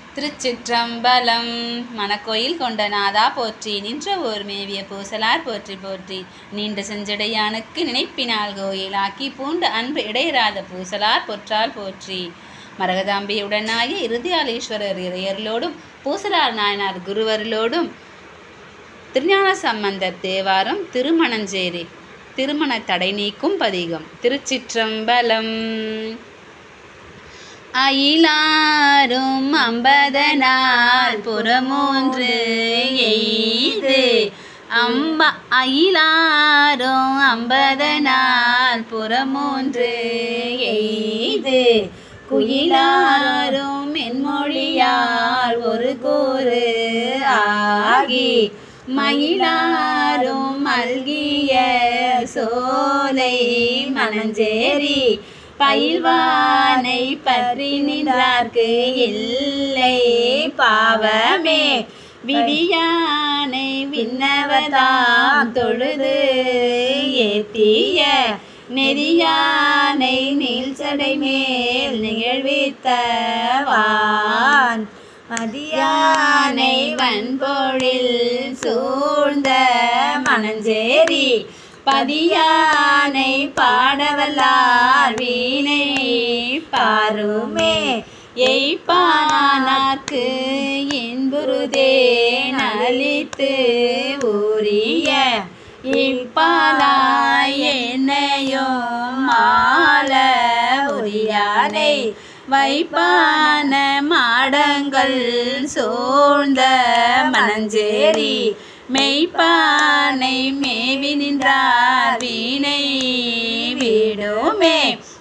திருச்சிற்றம்பலம் மணக்கோயில் கொண்ட நாதா போற்றி நின்ற ஓர் மேவிய பூசலார் போற்றி போற்றி நீண்ட செஞ்சடையானுக்கு நினைப்பினால் கோயிலாக்கி பூண்ட அன்பு இடையராத பூசலார் பொற்றால் போற்றி மரகதாம்பியுடனாய இறுதியாலீஸ்வரர் இறையர்களோடும் பூசலார் நாயனார் குருவர்களோடும் திருஞான சம்பந்தர் தேவாரம் திருமணஞ்சேரி திருமண தடை நீக்கும் பதிகம் திருச்சிற்றம்பலம் அயிலாரும் அம்பதனால் புறமூன்று எய்து அம்ப அயிலாரும் அம்பதனால் புறமூன்று எய்து குயிலாரும் என்மொழியால் ஒரு கூறு ஆகி மயிலாரும் மல்கிய சோலை மணஞ்சேரி பயில்வானை பற்றி நின்றார்க்கு இல்லை பாவமே விடியானை விண்ணவதாம் தொழுது ஏத்திய நெறியானை நீள்சடை மேல் நிகழ்வித்தவான் மதியானை வன்பொழில் சூழ்ந்த மணஞ்சேரி பதியானை பாடவல்லார் வீணை பாருமே எய்ப்பானார்க்கு இன்புருதே நலித்து ஊறிய இப்பாலாய் என்னையும் மால உரியானை வைப்பான மாடங்கள் சூழ்ந்த மணஞ்சேரி மெய்ப்பானை மேவி நின்றார் வீணை வீடுமே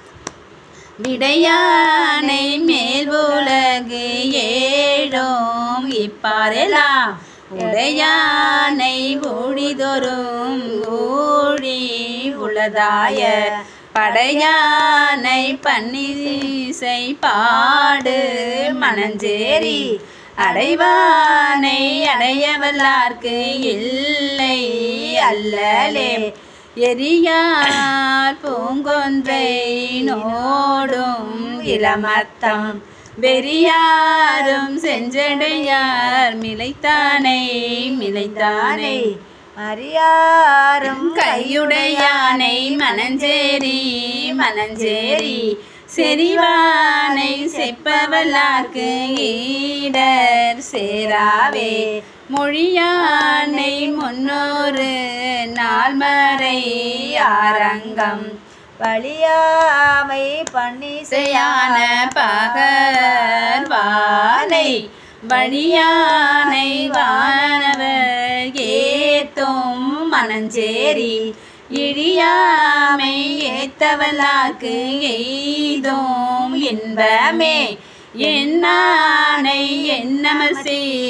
விடையானை மேல் உலகு ஏழும் இப்பாரெல்லாம் உடையானை ஊழிதொரும் ஊழி உளதாய படையானை பன்னிசை பாடு மணஞ்சேரி அடைவானை அடையவல்லார்க்கு இல்லை அல்லலே எரியார் பூங்கொன்றை நோடும் இளமத்தம் வெறியாரும் செஞ்சடையார் மிளைத்தானை மிளைத்தானை மரியாரும் கையுடையானை மணஞ்சேரி மணஞ்சேரி செறிவானை செப்பவல்லார்க்கு ஈடர் சேராவே மொழியானை முன்னூறு நால்மறை ஆரங்கம் வழியாமை பன்னிசையான இசையான பகர்வானை வழியானை வானவர் ஏத்தும் மணஞ்சேரி இழியாமை ஏத்தவல்லாக்கு எய்தும் இன்பமே என்னானை என்னமல்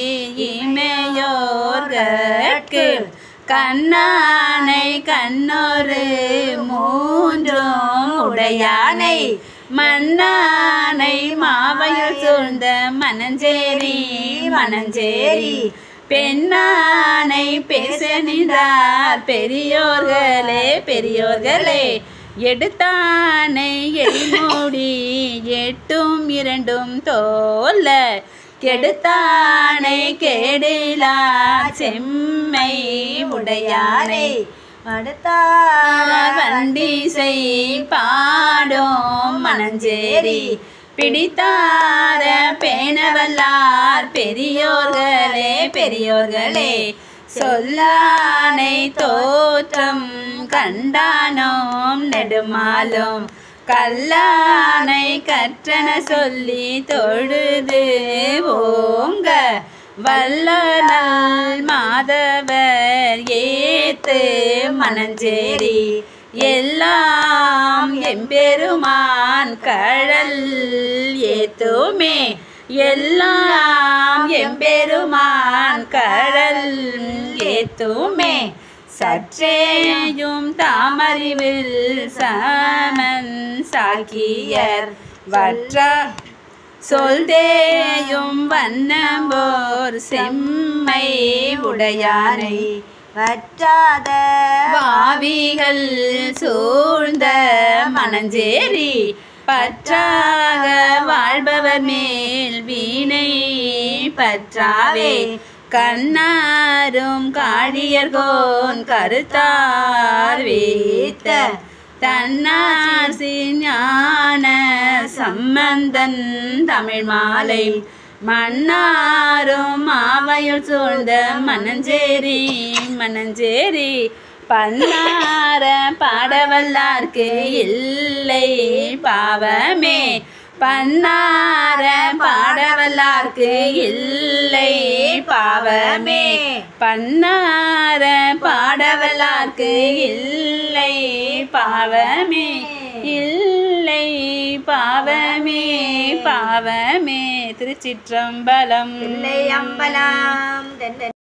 செய்மையோர்கட்கு கண்ணானை கண்ணொரு மூன்றும் உடையானை மன்னானை மாவையில் சூழ்ந்த மணஞ்சேரி மணஞ்சேரி பெண்ணானை பேச நின்றார் பெரியோர்களே பெரியோர்களே எடுத்தானை எழிமூடி எட்டும் இரண்டும் தோல்ல கெடுத்தானை கேடிலா செம்மை உடையானை மடுத்தார் வண்டிசை பாடும் மணஞ்சேரி பிடித்தார பேணவல்லார் பெரியோர்களே பெரியோர்களே சொல்லானை தோற்றம் கண்டானோம் நெடுமாலும் கல்லானை கற்றன சொல்லி தொழுது ஓங்க வல்லனால் மாதவர் ஏத்து மணஞ்சேரி எல்லாம் எம்பெருமான் கழல் ஏத்துமே எல்லாம் எம்பெருமான் கழல் ஏத்துமே சற்றேயும் தாமறிவில் சமன் சாக்கியர் வற்ற சொல்தேயும் வண்ணம்போர் செம்மை உடையானை வற்றாத வாவிகள் சூழ்ந்த மணஞ்சேரி பற்றாக வாழ்பவர் மேல் வீணை பற்றாவே கண்ணாரும் காழியர்கோன் கருத்தார் வீத்த தன்னாசி ஞான சம்பந்தன் தமிழ் மாலை மன்னாரும் மாவையில் சூழ்ந்த மனஞ்சேரி மனஞ்சேரி பன்னார பாடவல்லார்க்கு இல்லை பாவமே பன்னார பாடவல்லார்க்கு இல்லை பாவமே பன்னார பாடவல்லார்க்கு இல்லை பாவமே இல்லை பாவமே பாவமே திருச்சிற்றம்பலம் இல்லை அம்பலம் தென்ன